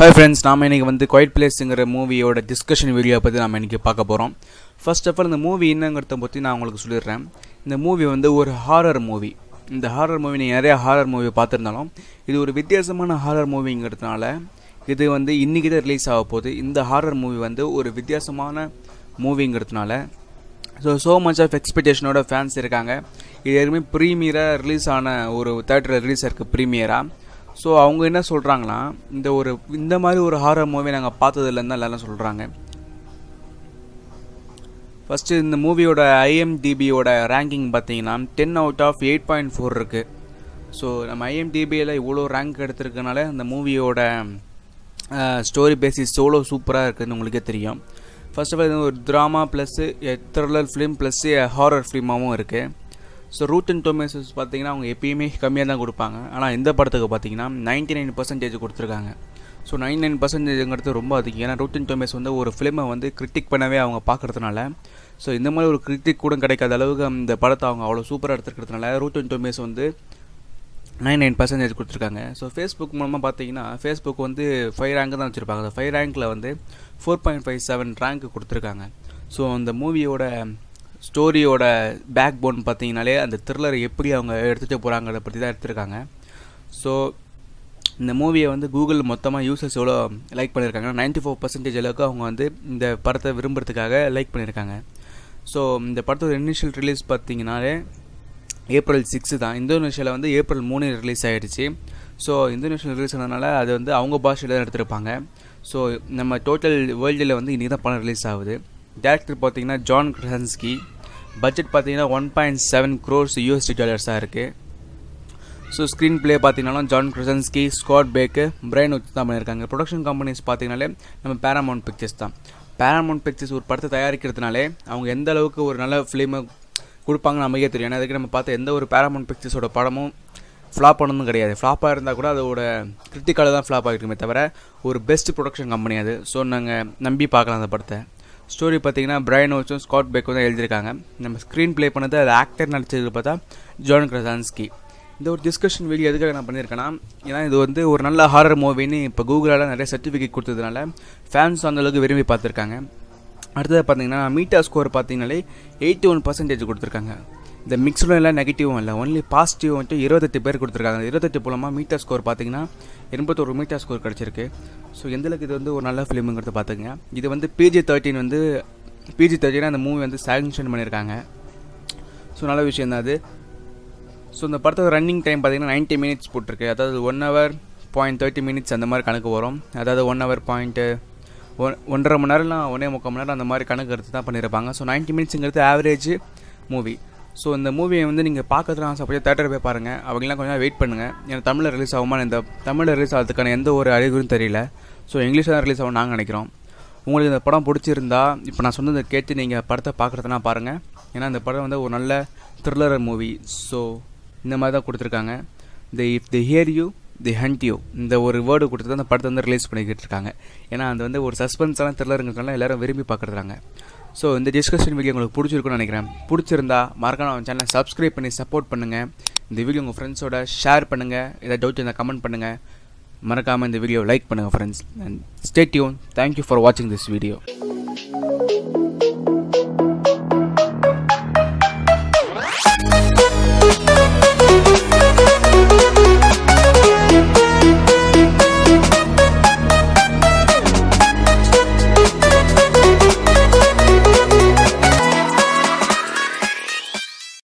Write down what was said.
hello friends நாம இன்றைக்கி வந்து குவைட் பிளேஸுங்கிற மூவியோட டிஸ்கஷன் வீடியோ பற்றி நாம் இன்றைக்கி பார்க்க போகிறோம் ஃபர்ஸ்ட் ஆஃப் ஆல் இந்த மூவி என்னங்கிறத பற்றி நான் உங்களுக்கு சொல்லிடுறேன் இந்த மூவி வந்து ஒரு ஹாரர் மூவி இந்த ஹாரர் மூவி நீங்கள் நிறையா ஹாரர் மூவி பார்த்துருந்தாலும் இது ஒரு வித்தியாசமான ஹாரர் மூவிங்கிறதுனால இது வந்து இன்றைக்கி தான் ரிலீஸ் ஆக போகுது இந்த ஹாரர் மூவி வந்து ஒரு வித்தியாசமான மூவிங்கிறதுனால ஸோ ஸோ மச் ஆஃப் எக்ஸ்பெக்டேஷனோட ஃபேன்ஸ் இருக்காங்க இது ஏற்கனவே ப்ரீமியராக ரிலீஸ் ஆன ஒரு தேட்டரில் ரிலீஸ் இருக்குது ப்ரீமியராக ஸோ அவங்க என்ன சொல்கிறாங்கன்னா இந்த ஒரு இந்த மாதிரி ஒரு ஹாரர் மூவி நாங்கள் பார்த்ததில்லன்னு தான் எல்லாரும் சொல்கிறாங்க ஃபஸ்ட்டு இந்த மூவியோட ஐஎம்டிபியோட ரேங்கிங் பார்த்தீங்கன்னா ten out of eight point four இருக்குது ஸோ நம்ம ஐஎம்டிபியில் இவ்வளோ ரேங்க் எடுத்திருக்கனால அந்த மூவியோட ஸ்டோரி பேசிஸ் எவ்வளோ சூப்பராக இருக்குதுன்னு உங்களுக்கே தெரியும் ஃபர்ஸ்ட் ஆஃப் ஆல் இது ஒரு drama plus thriller film plus horror ஃபிலிமாகவும் இருக்குது ஸோ ரூட் அண்ட் டொமேசஸ் பார்த்தீங்கன்னா அவங்க எப்பயுமே கம்மியாக தான் கொடுப்பாங்க ஆனால் இந்த படத்துக்கு பார்த்தீங்கன்னா நைன்டி நைன் பர்சன்டேஜ் கொடுத்துருக்காங்க ஸோ நைன்டி நைன் பர்சன்டேஜுங்கிறது ரொம்ப அதிகம் ஏன்னா ரூட் அண்ட் டொமேஸ் வந்து ஒரு ஃபிலிமை வந்து கிரிட்டிக் பண்ணவே அவங்க பார்க்குறதுனால ஸோ இந்த மாதிரி ஒரு கிரிட்டிக் கூட கிடைக்காத அளவுக்கு அந்த படத்தை அவங்க அவ்வளோ சூப்பராக எடுத்துக்கிறதுனால ரூட் அண்ட் டொமேஸ் வந்து நைன் நைன் பர்சன்டேஜ் கொடுத்துருக்காங்க ஸோ ஃபேஸ்புக் மூலமாக பார்த்தீங்கன்னா ஃபேஸ்புக் வந்து ஃபைவ் ரேங்க் தான் வச்சுருப்பாங்க அந்த ஃபைவ் ரேங்க்கில் வந்து four point five seven rank கொடுத்துருக்காங்க ஸோ அந்த மூவியோட ஸ்டோரியோட பேக் போன் பார்த்தீங்கனாலே அந்த த்ரில்லரை எப்படி அவங்க எடுத்துகிட்டு போகிறாங்கிறத பற்றி தான் எடுத்திருக்காங்க ஸோ இந்த மூவியை வந்து கூகுள் மொத்தமாக யூசர்ஸ் எவ்வளோ லைக் பண்ணியிருக்காங்க நைன்ட்டி ஃபோர் பர்சன்டேஜ் அளவுக்கு அவங்க வந்து இந்த படத்தை விரும்புறதுக்காக லைக் பண்ணியிருக்காங்க ஸோ இந்த படத்தோட இனிஷியல் ரிலீஸ் பார்த்தீங்கனாலே ஏப்ரல் சிக்ஸு தான் இந்தோனேஷியாவில் வந்து ஏப்ரல் மூணு ரிலீஸ் ஆகிடுச்சு ஸோ இந்தோனேஷியா ரிலீஸ் ஆனதுனால அது வந்து அவங்க பாஷையில் தான் எடுத்திருப்பாங்க ஸோ நம்ம டோட்டல் வேர்ல்டில் வந்து இன்றைக்கி தான் படம் ரிலீஸ் ஆகுது டேரக்டர் பார்த்தீங்கன்னா ஜான் கிரஹன்ஸ்கி பட்ஜெட் பார்த்தீங்கன்னா one point seven crores USD டாலர்ஸாக இருக்குது ஸோ ஸ்க்ரீன் ப்ளே பார்த்தீங்கன்னா John Krasinski Scott Beck Bryan வச்சு தான் பண்ணியிருக்காங்க ப்ரொடக்ஷன் கம்பெனிஸ் பார்த்தீங்கனாலே நம்ம பேராமௌண்ட் பிக்சர்ஸ் தான் பேராமௌண்ட் பிக்சர்ஸ் ஒரு படத்தை தயாரிக்கிறதுனாலே அவங்க எந்த அளவுக்கு ஒரு நல்ல ஃபிலிமை கொடுப்பாங்கன்னு நமக்கே தெரியும் ஏன்னா அதுக்கு நம்ம பார்த்த எந்த ஒரு பேராமௌண்ட் பிக்சர்ஸோட படமும் ஃப்ளாப் பண்ணணும் கிடையாது ஃப்ளாப்பாக இருந்தால் கூட அதோட கிரிட்டிக்கலாக தான் ஃப்ளாப் ஆகிருக்குமே தவிர ஒரு பெஸ்ட் ப்ரொடக்ஷன் கம்பெனி அது ஸோ நாங்கள் நம்பி பார்க்கலாம் அந்த படத்தை ஸ்டோரி பார்த்தீங்கன்னா பிரைன் ஓச்சும் ஸ்காட் பேக்கும் தான் எழுதியிருக்காங்க நம்ம ஸ்க்ரீன் ப்ளே பண்ணது அது ஆக்டர் நடிச்சது பார்த்தா ஜான் கிரசான்ஸ்கி இந்த ஒரு டிஸ்கஷன் வீடியோ எதுக்காக நான் பண்ணியிருக்கேன்னா ஏன்னா இது வந்து ஒரு நல்ல ஹாரர் மூவின்னு இப்போ கூகுளால் நிறைய சர்டிஃபிகேட் கொடுத்ததுனால ஃபேன்ஸ் அந்தளவுக்கு விரும்பி பார்த்துருக்காங்க அடுத்தது பார்த்தீங்கன்னா மீட்டா ஸ்கோர் பார்த்தீங்கனாலே எயிட்டி ஒன் பர்சன்டேஜ் கொடுத்துருக்காங்க இந்த மிக்ஸும் இல்லை நெகட்டிவும் இல்லை ஒன்லி பாசிட்டிவ் வந்துட்டு இருபத்தெட்டு பேர் கொடுத்துருக்காங்க இருபத்தெட்டு மூலமாக மீட்டா ஸ்கோர் பார்த்தீங்கன்னா எண்பத்தொரு மீட்டா ஸ்கோர் கிடச்சிருக்கு ஸோ எந்தளவுக்கு இது வந்து ஒரு நல்ல ஃபிலிமுங்கிறத பார்த்துங்க இது வந்து பிஜி தேர்ட்டின் வந்து பிஜி தேர்ட்டின் அந்த மூவி வந்து சாங்ஷன் பண்ணியிருக்காங்க ஸோ நல்ல விஷயம் தான் அது ஸோ இந்த படத்தோட ரன்னிங் டைம் பார்த்தீங்கன்னா நைன்ட்டி மினிட்ஸ் போட்டிருக்கு அதாவது one hour point thirty minutes அந்த மாதிரி கணக்கு வரும் அதாவது ஒன் ஹவர் பாயிண்ட்டு ஒன் ஒன்றரை மணி நேரம்லாம் ஒன்றே முக்கால் மணி நேரம் அந்த மாதிரி கணக்கு எடுத்து தான் பண்ணியிருப்பாங்க ஸோ நைன்ட்டி மினிட்ஸுங்கிறது ஆவரேஜ் மூவி ஸோ இந்த மூவியை வந்து நீங்கள் பார்க்கறதுல ஆசைப்பட்டு தேட்டர் போய் பாருங்கள் அவங்களாம் கொஞ்சம் வெயிட் பண்ணுங்கள் ஏன்னா தமிழில் ரிலீஸ் ஆகுமா இந்த தமிழில் ரிலீஸ் ஆகிறதுக்கான எந்த ஒரு அறிகுறியும் தெரியல ஸோ இங்கிலீஷில் தான் ரிலீஸ் ஆகும் நாங்கள் நினைக்கிறோம் உங்களுக்கு இந்த படம் பிடிச்சிருந்தா இப்போ நான் சொன்னதை கேட்டு நீங்கள் படத்தை பார்க்குறதுனா பாருங்கள் ஏன்னா இந்த படம் வந்து ஒரு நல்ல த்ரில்லர் மூவி ஸோ இந்த மாதிரி தான் கொடுத்துருக்காங்க the if they hear you they hunt you இந்த ஒரு வேர்டு கொடுத்து தான் அந்த படத்தை வந்து ரிலீஸ் பண்ணிக்கிட்டு இருக்காங்க ஏன்னா அது வந்து ஒரு சஸ்பென்ஸான த்ரில்லருங்கிறதுனால எல்லோரும் விரும்பி பார்க்குறாங்க ஸோ இந்த டிஸ்கஷன் வீடியோ உங்களுக்கு பிடிச்சிருக்குன்னு நினைக்கிறேன் பிடிச்சிருந்தா மறக்காம நம்ம சேனலை சப்ஸ்கிரைப் பண்ணி சப்போர்ட் பண்ணுங்கள் இந்த வீடியோ உங்கள் ஃப்ரெண்ட்ஸோட ஷேர் பண்ணுங்கள் ஏதாவது டவுட் இருந்தால் கமெண்ட் பண்ணுங்கள் மறக்காமல் இந்த வீடியோ லைக் பண்ணுங்கள் friends and stay tune thank you for வாட்சிங் திஸ் வீடியோ